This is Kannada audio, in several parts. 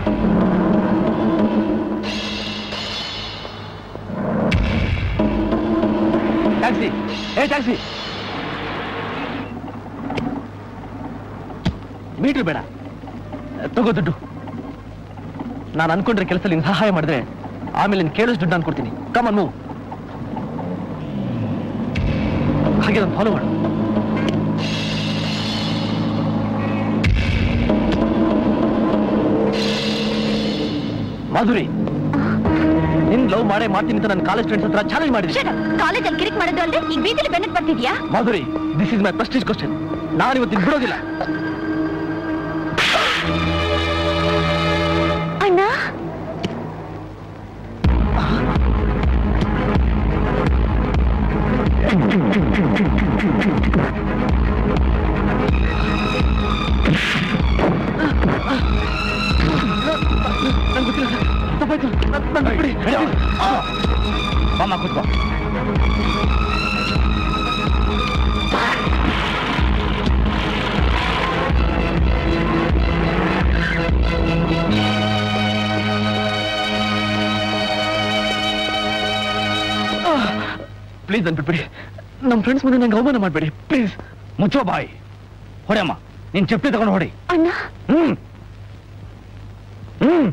ಟ್ಯಾಕ್ಸಿ ಏ ಟ್ಯಾಕ್ಸಿ ಮೀಟ್ರ್ ಬೇಡ ತಗೋ ದುಡ್ಡು ನಾನು ಅನ್ಕೊಂಡ್ರೆ ಕೆಲಸದಲ್ಲಿ ನಿಂಗೆ ಸಹಾಯ ಮಾಡಿದ್ರೆ ಆಮೇಲೆ ನೀನು ಕೇಳಿಸ್ ದುಡ್ಡು ನಾನು ಕೊಡ್ತೀನಿ ಕಮನ್ ಮೂವ್ ಹಾಗೆ ನಾನು ಫಾಲೋ ಮಾಡು ಮಾಧುರಿ ನಿನ್ ಲವ್ ಮಾಡೇ ಮಾಡ್ತೀನಿ ಅಂತ ನನ್ನ ಕಾಲೇಜ್ ಫ್ರೆಂಡ್ಸ್ ಹತ್ರ ಚಾಲೆಂಜ್ ಮಾಡಿದ್ದೀನಿ ಕಾಲೇಜಲ್ಲಿ ಕಿರಿಕ್ ಮಾಡೋದು ಅಲ್ಲದೆ ಈಗ ಬೀದಿಲಿ ಬೆನ್ನಟ್ ಬರ್ತಿದ್ಯಾ Madhuri this is my prestige question ನಾನು ಇವತ್ತಿನ ಬಿಡೋದಿಲ್ಲ ಅಣ್ಣ ನಂಗೆ ಗೊತ್ತಿಲ್ಲ ಸರ್ ತಪ್ಪಾಯ್ತು ನನ್- ನನ್ ಬಿಡಿ ಬಾಮ ಕೂತ್ಕೋ ಪ್ಲೀಸ್ ನನ್ ಬಿಟ್ಬಿಡಿ ನಮ್ಮ ಫ್ರೆಂಡ್ಸ್ ಮುಂದೆ ನಂಗೆ ಅವಮಾನ ಮಾಡಬೇಡಿ ಪ್ಲೀಸ್ ಮುಚ್ಚೋ ಬಾಯಿ ಹೊಡೆಯಮ್ಮ ನೀನ್ ಚಪ್ಪಲಿ ತಗೊಂಡು ಹೊಡಿ ಅಣ್ಣ ಹ್ಮ್ ಹ್ಮ್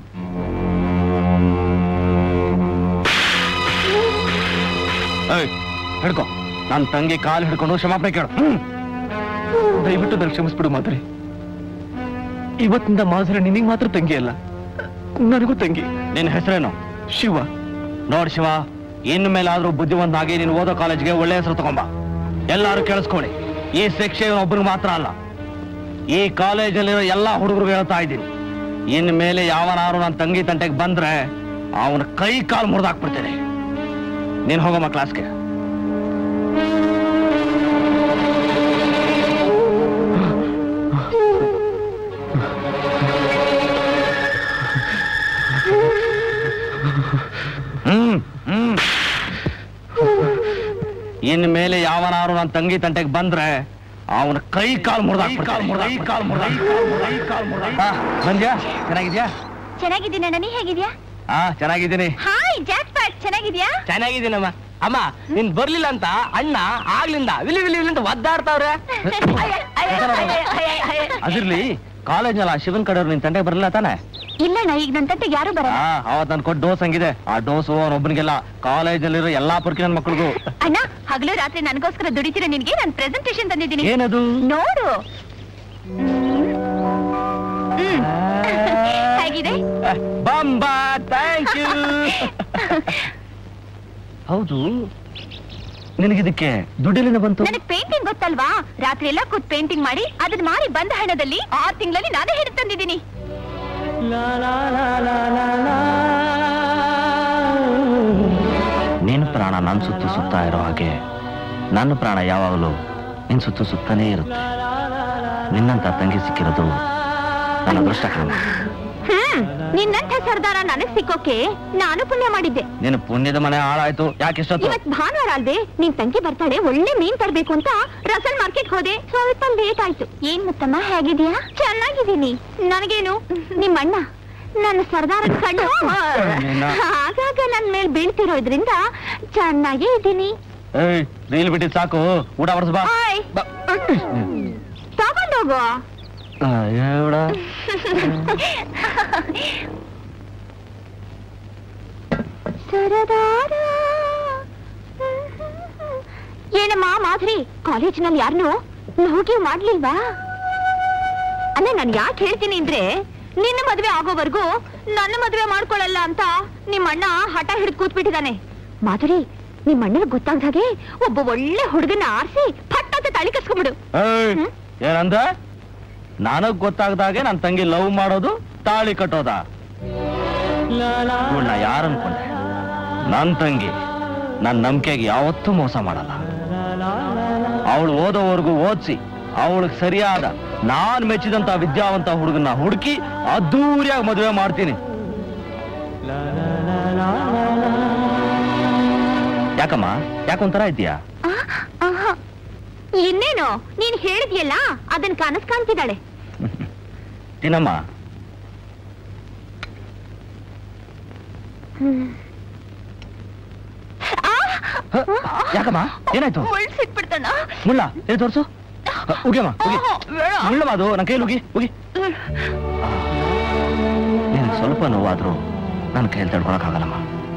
ಏಯ್, ಹಿಡ್ಕೊ ನನ್ನ ತಂಗಿ ಕಾಲು ಹಿಡ್ಕೊಂಡು ಕ್ಷಮಾಪಣೆ ಕೇಳು ಹ್ಮ್ ದಯವಿಟ್ಟು ನನಗೆ ಕ್ಷಮಿಸ್ಬಿಡು ಮಾಧುರಿ ಇವತ್ತಿಂದ ಮಾಧುರಿ ನಿನಗೆ ಮಾತ್ರ ತಂಗಿ ಅಲ್ಲ ನನಗೂ ತಂಗಿ ನಿನ್ನ ಹೆಸರೇನು ಶಿವ ನೋಡ್ ಶಿವ ಇನ್ನು ಮೇಲಾದ್ರೂ ಬುದ್ಧಿವಂತನಾಗಿ ನೀನು ಓದೋ ಕಾಲೇಜ್ಗೆ ಒಳ್ಳೆ ಹೆಸರು ತಗೊಂಬ ಎಲ್ಲಾರು ಕೇಳಿಸ್ಕೊಳ್ಳಿ ಈ ಶಿಕ್ಷೆ ಒಬ್ಬರಿಗೆ ಮಾತ್ರ ಅಲ್ಲ ಈ ಕಾಲೇಜಲ್ಲಿರೋ ಎಲ್ಲಾ ಹುಡುಗರಿಗೂ ಹೇಳ್ತಾ ಇದ್ದೀನಿ ಇನ್ನು ಮೇಲೆ ಯಾವನಾರು ನನ್ನ ತಂಗಿ ತಂಟೆಗೆ ಬಂದ್ರೆ ಅವನ ಕೈ ಕಾಲು ಮುರಿದಾಕ್ಬಿಡ್ತೇನೆ ನೀನು ಹೋಗಮ್ಮ ಕ್ಲಾಸ್ಗೆ ಹ್ಮ್ ಹ್ಮ್ ಇನ್ನು ಮೇಲೆ ಯಾವನಾರು ನನ್ನ ತಂಗಿ ತಂಟೆಗೆ ಬಂದ್ರೆ ಅವನ ಕೈ ಕಾಲು ಮುರಿದಾಕ್ಬಿಡ್ತೇನೆ ಕೈ ಕಾಲು ಬಂದ್ಯಾ ಚೆನ್ನಾಗಿದ್ಯಾ ಚೆನ್ನಾಗಿದ್ದೀನಿ ಅಣ್ಣ ನೀ ಹೇಗಿದ್ಯಾ ಹಾ ಚೆನ್ನಾಗಿದ್ದೀನಿ ಹಾಯ್ ಜಾಕ್ ಪ್ಯಾಟ್ ಚೆನ್ನಾಗಿದ್ಯಾ ಚೆನ್ನಾಗಿದ್ದೀನಮ್ಮ ಅಮ್ಮ ನೀನ್ ಬರ್ಲಿಲ್ಲ ಅಂತ ಅಣ್ಣ ಆಗ್ಲಿಂದ ವಿಲಿ ವಿಲಿ ವಿಲಿ ಅಂತ ಒದ್ದಾಡ್ತಾವ್ರೆ ಅದಿರ್ಲಿ ಕಾಲೇಜ್ನಲ್ಲ ಶಿವನ್ ಕಡೆಯವ್ರು ನಿನ್ ತಂಟೆಗೆ ಬರಲಿಲ್ಲ ತಾನೆ ಇಲ್ಲಣ್ಣ ಈಗ ನನ್ನ ತಟ್ಟೆಗೆ ಯಾರು ಬರಲ್ಲ ಹಾ ಅವತ್ ನನ್ ಕೊಟ್ಟು ಡೋಸ್ ಹಂಗಿದೆ ಆ ಡೋಸು ಅವನೊಬ್ಬನಿಗೆಲ್ಲ ಕಾಲೇಜಲ್ಲಿರೋ ಎಲ್ಲಾ ಪುರ್ಕಿ ನನ್ ಮಕ್ಳಿಗೂ ಅಣ್ಣ ಹಗಲು ರಾತ್ರಿ ನನಗೋಸ್ಕರ ದುಡಿತಿರೋ ನಿನ್ಗೆ ನಾನು ಪ್ರೆಸೆಂಟೇಶನ್ ತಂದಿದ್ದೀನಿ ಏನದು ನೋಡು ಹ್ಮ್. ಹೇಗಿದೆ ಬಂಬಾ ಥ್ಯಾಂಕ್ ಯು ಹೌದು ನಿನಗಿದಕ್ಕೆ ದುಡ್ಡೆಲ್ಲಿಂದ ಬಂತು ನನಗ್ ಪೇಂಟಿಂಗ್ ಗೊತ್ತಲ್ವಾ ರಾತ್ರಿ ಎಲ್ಲ ಕೂತ್ ಪೇಂಟಿಂಗ್ ಮಾಡಿ ಅದನ್ನ ಮಾರಿ ಬಂದ ಹಣದಲ್ಲಿ ಆರ್ ತಿಂಗಳಲ್ಲಿ ನಾನೇ ಹಿಡಿದು ತಂದಿದ್ದೀನಿ ನಿನ್ನ ಪ್ರಾಣ ನನ್ನ ಸುತ್ತು ಸುತ್ತಾ ಇರೋ ಹಾಗೆ ನನ್ನ ಪ್ರಾಣ ಯಾವಾಗಲೂ ನಿನ್ ಸುತ್ತು ಸುತ್ತಾನೇ ಇರುತ್ತೆ ನಿನ್ನಂತ ತಂಗಿ ಸಿಕ್ಕಿರೋದು ನನ್ನ ಅದೃಷ್ಟ ಕ್ರಮ ಹ್ಮ್ ನಿನ್ನಂಥ ಸರ್ದಾರ ನನಗ್ ಸಿಕ್ಕೋಕೆ ನಾನು ಪುಣ್ಯ ಮಾಡಿದ್ದೆ ನಿನ್ನ ಪುಣ್ಯದ ಮನೆ ಹಾಳಾಯ್ತು ಯಾಕೆ ಇಷ್ಟೊತ್ತು ಇವತ್ ಭಾನುವಾರ ಅಲ್ದೆ ನಿನ್ ತಂಗಿ ಬರ್ತಾಳೆ ಒಳ್ಳೆ ಮೀನ್ ತರ್ಬೇಕು ಅಂತ ರಸಲ್ ಮಾರ್ಕೆಟ್ ಹೋದೆ ಸ್ವಲ್ಪ ಲೇಟ್ ಆಯ್ತು ಏನ್ ಮುತ್ತಮ್ಮ ಹೇಗಿದ್ಯಾ ಚೆನ್ನಾಗಿದ್ದೀನಿ ನನಗೇನು ನಿಮ್ಮ ಅಣ್ಣ ನನ್ನ ಸರ್ದಾರ ಕಣ್ಣು ನಿನ್ನ- ಆಗಾಗ ನನ್ ಮೇಲ್ ಬೀಳ್ತಿರೋದ್ರಿಂದ ಚೆನ್ನಾಗೇ ಇದ್ದೀನಿ ಏಯ್ ರೀಲ್ ಬಿಟ್ಟಿದ್ ಸಾಕು ಊಟ ಬಡಿಸ್ ಬಾ ಆಯ್ ಬಾ. ತಗೊಂಡೋಗು ಆ, ಏವ್ಡ. ಸರದಾರ ಏನಮ್ಮ ಮಾಧುರಿ ಕಾಲೇಜಿನಲ್ಲಿ ಯಾರನ್ನು ಲವ್ಗೆ ಮಾಡ್ಲಿಲ್ವಾ ಅಲ್ಲ ನಾನು ಯಾಕೆ ಹೇಳ್ತೀನಿ ಅಂದ್ರೆ ನಿನ್ನ ಮದ್ವೆ ಆಗೋವರೆಗೂ ನನ್ನ ಮದ್ವೆ ಮಾಡ್ಕೊಳ್ಳಲ್ಲ ಅಂತ ನಿಮ್ಮ ಅಣ್ಣ ಹಠ ಹಿಡಿದು ಕೂತ್ಬಿಟ್ಟಿದ್ದಾನೆ ಮಾಧುರಿ ನಿಮ್ಮ ಅಣ್ಣನಿಗೆ ಗೊತ್ತಾಗ್ದ ಹಾಗೆ ಒಬ್ಬ ಒಳ್ಳೆ ಹುಡುಗನ ಆರಿಸಿ ಫಟ್ ಅಂತ ತಳಿ ಕಸ್ಕೊಂಬಿಡು ಏಯ್, ಹ್ಮ್? ಏನಂದ ನನಗ್ ಗೊತ್ತಾಗ್ದಾಗೆ ನನ್ ತಂಗಿ ಲವ್ ಮಾಡೋದು ತಾಳಿ ಕಟ್ಟೋದ ನಾ ಯಾರು ಅನ್ಕೊಂಡೆ ನನ್ ತಂಗಿ ನನ್ ನಂಬಿಕೆಗೆ ಯಾವತ್ತೂ ಮೋಸ ಮಾಡಲ್ಲ ಅವಳು ಓದೋವರೆಗೂ ಓದಿಸಿ ಅವಳಿಗೆ ಸರಿಯಾದ ನಾನ್ ಮೆಚ್ಚಿದಂತ ವಿದ್ಯಾವಂತ ಹುಡುಗನ ಹುಡುಕಿ ಅದ್ದೂರಿಯಾಗಿ ಮದುವೆ ಮಾಡ್ತೀನಿ ಯಾಕಮ್ಮ ಯಾಕೊಂಥರ ಇದೆಯಾ ಆ, ಆಹಾ. ಇನ್ನೇನು ನೀನ್ ಹೇಳಿದ್ಯಲ್ಲ ಅದನ್ ಕನಸ್ ಕಾಣ್ತಿದ್ದಾಳೆ ತಿನ್ನಮ್ಮ ಹ? ಯಾಕಮ್ಮ ಏನಾಯ್ತು ಮುಳ್ ಸಿಕ್ಬಿಡ್ತಾನ ಮುಳ್ಳ ಏ ತೋರ್ಸು ಉಗಿಯಮ್ಮ ಉಗಿ ಬೇಡ. ಮುಳ್ಳಮ್ಮ ಅದು ನನ್ನ ಕೈಯಲ್ಲಿ ಉಗಿ ಉಗಿ ನೀನು ಸ್ವಲ್ಪ ನೋವಾದ್ರೂ ನನ್ನ ಕೈಯಲ್ಲಿ ತಡ್ಕೊಳಕ್ಕಾಗಲ್ಲಮ್ಮ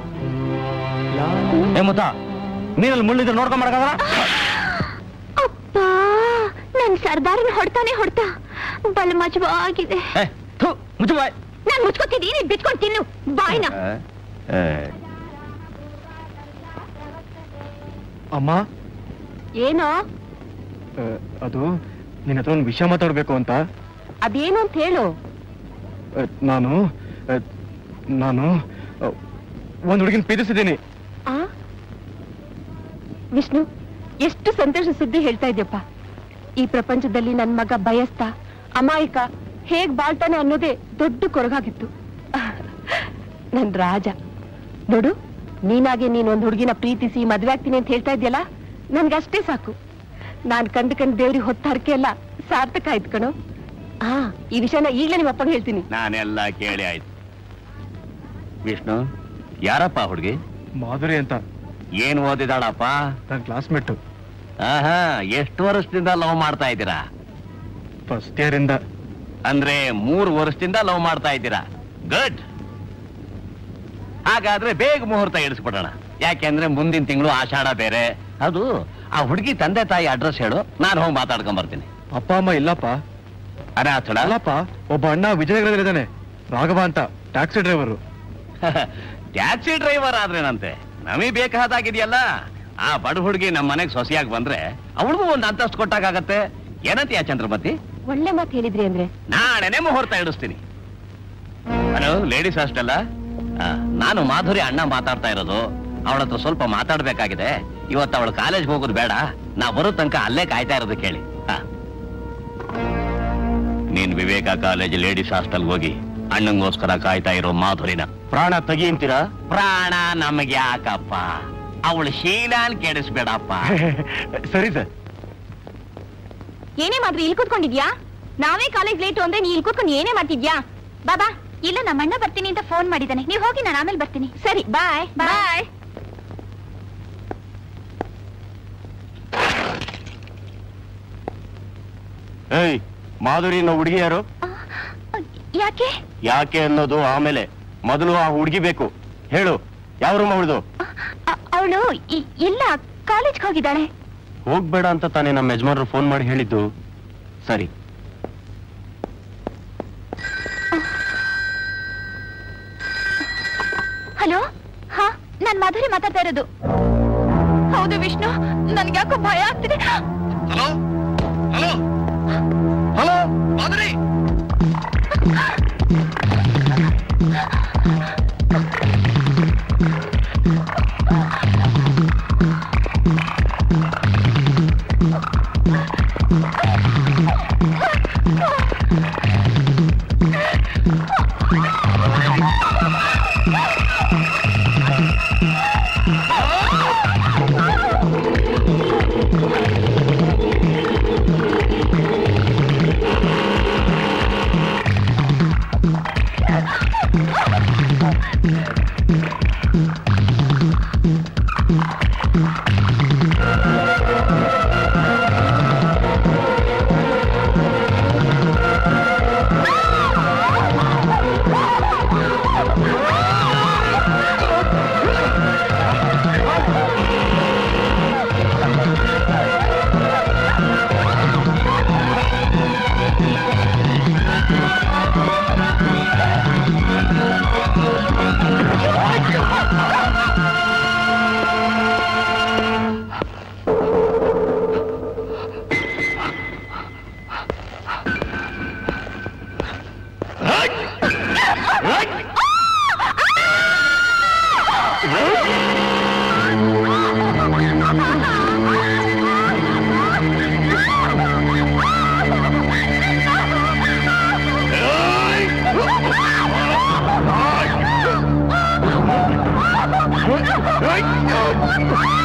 ಏ ಮುತ್ತ ನೀನಲ್ಲಿ ಮುಳ್ಳಿದ್ರೆ ನೋಡ್ಕೊಂಡ್ ಮಾಡಕ್ಕಾಗಲ್ಲ ಅಪ್ಪ ನನ್ ಸರ್ದಾರನ ಹೊಡ್ತಾನೆ ಹೊಡ್ತಾ ಬಲ ಮಜವಾಗಿದೆ ಏ ಥು ಮುಚ್ಚು ಬಾಯ್ ನಾನ್ ಮುಚ್ಕೋತಿದ್ದೀನಿ ಬಿಚ್ಕೊಂಡ್ ತಿನ್ನು ಬಾಯ್ನ ಅಮ್ಮ ಏನೋ ಆ, ಅದು ನಿನ್ನ ಹತ್ರ ಒಂದು ವಿಷಯ ಮಾತಾಡ್ಬೇಕು ಅಂತ ಅದೇನು ಅಂತ ಹೇಳು ಆ, ನಾನು ಆ, ನಾನು ಆ, ಒಂದ್ ಹುಡುಗಿನ ಪ್ರೀತಿಸಿದ್ದೀನಿ ಆ ವಿಷ್ಣು ಎಷ್ಟು ಸಂತೋಷ ಸುದ್ದಿ ಹೇಳ್ತಾ ಇದ್ಯಪ್ಪ ಈ ಪ್ರಪಂಚದಲ್ಲಿ ನನ್ ಮಗ ಬಯಸ್ತ ಅಮಾಯಕ ಹೇಗ್ ಬಾಳ್ತಾನೆ ಅನ್ನೋದೇ ದೊಡ್ಡ ಕೊರಗಾಗಿತ್ತು ನನ್ ರಾಜ ನೋಡು ನೀನಾಗೆ ನೀನ್ ಒಂದ್ ಹುಡುಗಿನ ಪ್ರೀತಿಸಿ ಮದ್ವೆ ಆಗ್ತೀನಿ ಅಂತ ಹೇಳ್ತಾ ಇದ್ಯಲ್ಲ ನನ್ಗಷ್ಟೇ ಸಾಕು ನಾನ್ ಕಂಡು ಕಂಡು ದೇವ್ರಿಗೆ ಹೊತ್ತ ಹರಕೆ ಎಲ್ಲ ಸಾರ್ಥಕ ಆಯ್ತು ಕಣೋ ಹಾ ಈ ವಿಷಯನ ಈಗಲೇ ನಿಮ್ಮ ಅಪ್ಪಗೆ ಹೇಳ್ತೀನಿ ನಾನೆಲ್ಲ ಕೇಳಿ ಆಯ್ತು ವಿಷ್ಣು ಯಾರಪ್ಪ ಹುಡುಗಿ ಮಾಧುರಿ ಅಂತ ಏನ್ ಓದಿದಾಳಪ್ಪ ನನ್ನ ಕ್ಲಾಸ್ಮೇಟ್ ಆಹಾ ಎಷ್ಟು ವರ್ಷದಿಂದ ಲವ್ ಮಾಡ್ತಾ ಇದ್ದೀರಾ ಫಸ್ಟ್ ಇಯರ್ ಇಂದ ಅಂದ್ರೆ ಮೂರು ವರ್ಷದಿಂದ ಲವ್ ಮಾಡ್ತಾ ಇದ್ದೀರಾ ಗುಡ್ ಹಾಗಾದ್ರೆ ಬೇಗ ಮುಹೂರ್ತ ಇಡಿಸ್ಬಿಡೋಣ ಯಾಕೆಂದ್ರೆ ಮುಂದಿನ ತಿಂಗಳು ಆಷಾಢ ಬೇರೆ ಅದು ಆ ಹುಡುಗಿ ತಂದೆ ತಾಯಿ ಅಡ್ರೆಸ್ ಹೇಳು ನಾನು ಹೋಗಿ ಮಾತಾಡ್ಕೊಂಡ್ ಬರ್ತೀನಿ ಅಪ್ಪ ಅಮ್ಮ ಇಲ್ಲಪ್ಪ ಅನಾಥಳ ಅಲ್ಲಪ್ಪ ಒಬ್ಬ ಅಣ್ಣ ವಿಜಯನಗರದಲ್ಲಿದ್ದಾನೆ ರಾಘವ ಅಂತ ಟ್ಯಾಕ್ಸಿ ಡ್ರೈವರು ಟ್ಯಾಕ್ಸಿ ಡ್ರೈವರ್ ಆದ್ರೇನಂತೆ ನಮಗ್ ಬೇಕಾದಾಗಿದೆಯಲ್ಲ ಆ ಬಡ ಹುಡುಗಿ ನಮ್ಮ ಮನೆಗೆ ಸೊಸೆಯಾಗಿ ಬಂದ್ರೆ ಅವಳಿಗೂ ಒಂದು ಅಂತಸ್ತು ಕೊಟ್ಟಾಗತ್ತೆ ಏನಂತೀಯ ಚಂದ್ರಮತಿ ಒಳ್ಳೆ ಮಾತು ಹೇಳಿದ್ರಿ ಅಂದ್ರೆ ನಾಳೆನೆ ಮುಹೂರ್ತ ಇಡಿಸ್ತೀನಿ ಹಲೋ ಲೇಡೀಸ್ ಹಾಸ್ಟೆಲ್ಲ ನಾನು ಮಾಧುರಿ ಅಣ್ಣ ಮಾತಾಡ್ತಾ ಇರೋದು ಅವಳ ಹತ್ರ ಸ್ವಲ್ಪ ಮಾತಾಡ್ಬೇಕಾಗಿದೆ ಇವತ್ತು ಅವಳು ಕಾಲೇಜ್ ಹೋಗೋದು ಬೇಡ ನಾ ಬರೋ ತನಕ ಅಲ್ಲೇ ಕಾಯ್ತಾ ಇರೋದು ಕೇಳಿ ಹಾ. ನೀನ್ ವಿವೇಕ ಕಾಲೇಜ್ ಲೇಡೀಸ್ ಹಾಸ್ಟೆಲ್ ಹೋಗಿ ಅಣ್ಣಂಗೋಸ್ಕರ ಕಾಯ್ತಾ ಇರೋ ಮಾಧುರಿನ ಪ್ರಾಣ ತೆಗೀಂತೀರಾ ಪ್ರಾಣ ನಮಗೆ ಯಾಕಪ್ಪ ಅವಳು ಶೀಲಾನ್ ಕೆಡಿಸ್ಬೇಡಪ್ಪ ಸರಿ ಸರ್ ಏನೇ ಮಾತ್ರ ಇಲ್ಲಿ ಕೂತ್ಕೊಂಡಿದ್ಯಾ ನಾವೇ ಕಾಲೇಜ್ ಲೇಟು ಅಂದ್ರೆ ನೀ ಇಲ್ಲಿ ಕೂತ್ಕೊಂಡು ಏನೇ ಮಾಡ್ತಿದ್ಯಾ ಬಾಬಾ ಇಲ್ಲ ನಮ್ಮ ಅಣ್ಣ ಬರ್ತೀನಿ ಅಂತ ಫೋನ್ ಮಾಡಿದ್ದಾನೆ ನೀವು ಹೋಗಿ ನಾನು ಆಮೇಲೆ ಬರ್ತೀನಿ ಸರಿ ಬಾಯ್ ಬಾಯ್ ಏಯ್ ಮಾಧುರಿ ಅನ್ನೋ ಹುಡುಗಿ ಯಾರು ಯಾಕೆ ಯಾಕೆ ಅನ್ನೋದು ಆಮೇಲೆ ಮೊದಲು ಆ ಹುಡುಗಿ ಬೇಕು ಹೇಳು ಯಾವ ರೂಮ್ ಅವಳದು ಅವಳು ಇಲ್ಲ ಕಾಲೇಜ್ಗೆ ಹೋಗಿದ್ದಾಳೆ ಹೋಗ್ಬೇಡ ಅಂತ ತಾನೇ ನಮ್ಮ ಯಜಮಾನರು ಫೋನ್ ಮಾಡಿ ಹೇಳಿದ್ದು ಸರಿ ಹಲೋ ಹಾ ನಾನ್ ಮಾಧುರಿ ಮಾತಾಡ್ತಾ ಇರೋದು ಹೌದು ವಿಷ್ಣು ನನ್ಗೆ ಯಾಕೋ ಭಯ ಆಗ್ತಿದೆ hello hello hello Madhuri Hey!